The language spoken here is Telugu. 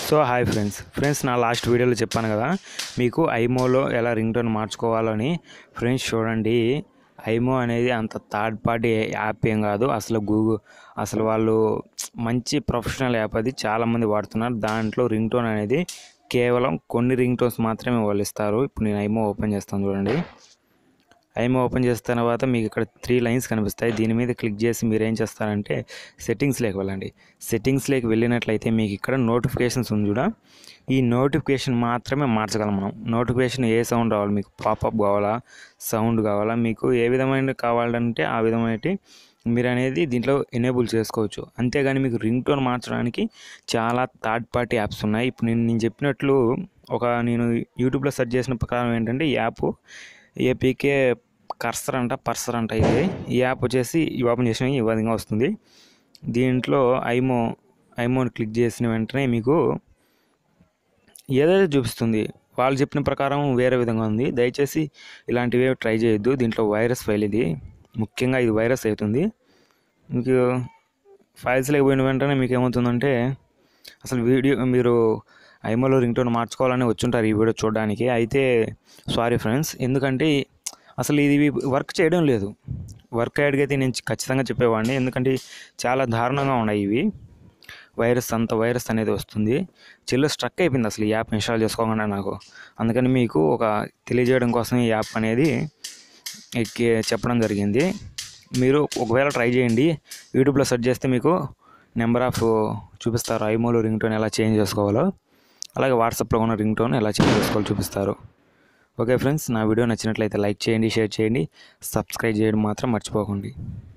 సో హాయ్ ఫ్రెండ్స్ ఫ్రెండ్స్ నా లాస్ట్ వీడియోలో చెప్పాను కదా మీకు ఐమోలో ఎలా రింగ్ టోన్ మార్చుకోవాలని ఫ్రెండ్స్ చూడండి ఐమో అనేది అంత థర్డ్ పార్టీ యాప్ ఏం కాదు అసలు గూగుల్ అసలు వాళ్ళు మంచి ప్రొఫెషనల్ యాప్ అది చాలామంది వాడుతున్నారు దాంట్లో రింగ్ టోన్ అనేది కేవలం కొన్ని రింగ్ టోన్స్ మాత్రమే వాళ్ళు ఇస్తారు ఇప్పుడు నేను ఐమో ఓపెన్ చేస్తాను చూడండి ఐమో ఓపెన్ చేసిన తర్వాత మీకు ఇక్కడ త్రీ లైన్స్ కనిపిస్తాయి దీని మీద క్లిక్ చేసి మీరు ఏం చేస్తారంటే సెట్టింగ్స్లోకి వెళ్ళండి సెట్టింగ్స్లోకి వెళ్ళినట్లయితే మీకు ఇక్కడ నోటిఫికేషన్స్ ఉంది చూడ ఈ నోటిఫికేషన్ మాత్రమే మార్చగలం మనం నోటిఫికేషన్ ఏ సౌండ్ రావాలి మీకు పాపప్ కావాలా సౌండ్ కావాలా మీకు ఏ విధమైన కావాలంటే ఆ విధమైన మీరు అనేది దీంట్లో ఎనేబుల్ చేసుకోవచ్చు అంతేగాని మీకు రింగ్ టోన్ మార్చడానికి చాలా థర్డ్ పార్టీ యాప్స్ ఉన్నాయి ఇప్పుడు నేను నేను చెప్పినట్లు ఒక నేను యూట్యూబ్లో సెర్చ్ చేసిన ప్రకారం ఏంటంటే ఈ యాప్ ఏపీకే కర్సర్ అంట పర్సర్ అంట ఇది ఈ యాప్ వచ్చేసి ఈ ఓపెన్ చేసిన ఈ విధంగా వస్తుంది దీంట్లో ఐమో ఐమోని క్లిక్ చేసిన వెంటనే మీకు ఏదైతే చూపిస్తుంది వాళ్ళు చెప్పిన ప్రకారం వేరే విధంగా ఉంది దయచేసి ఇలాంటివి ట్రై చేయొద్దు దీంట్లో వైరస్ ఫైల్ ఇది ముఖ్యంగా ఇది వైరస్ అవుతుంది మీకు ఫైల్స్లోకి పోయిన వెంటనే మీకు ఏమవుతుందంటే అసలు వీడియో మీరు ఐమోలో రింగ్ టోన్ మార్చుకోవాలని వచ్చుంటారు ఈ వీడియో చూడడానికి అయితే సారీ ఫ్రెండ్స్ ఎందుకంటే అసలు ఇది వర్క్ చేయడం లేదు వర్క్ అయ్యేటికైతే నేను ఖచ్చితంగా చెప్పేవాడిని ఎందుకంటే చాలా దారుణంగా ఉన్నాయి ఇవి వైరస్ అంత వైరస్ అనేది వస్తుంది చెల్లు స్ట్రక్ అయిపోయింది అసలు ఈ యాప్ ఇన్స్టాల్ చేసుకోకుండా నాకు అందుకని మీకు ఒక తెలియజేయడం కోసం ఈ యాప్ అనేది ఎక్కి చెప్పడం జరిగింది మీరు ఒకవేళ ట్రై చేయండి యూట్యూబ్లో సెర్చ్ చేస్తే మీకు నెంబర్ ఆఫ్ చూపిస్తారు ఐమోలో రింగ్ టోన్ ఎలా చేంజ్ చేసుకోవాలో అలాగే వాట్సాప్లో ఉన్న రింగ్ టోన్ ఎలా చేంజ్ చేసుకోవాలో చూపిస్తారు ఓకే ఫ్రెండ్స్ నా వీడియో నచ్చినట్లయితే లైక్ చేయండి షేర్ చేయండి సబ్స్క్రైబ్ చేయడం మాత్రం మర్చిపోకండి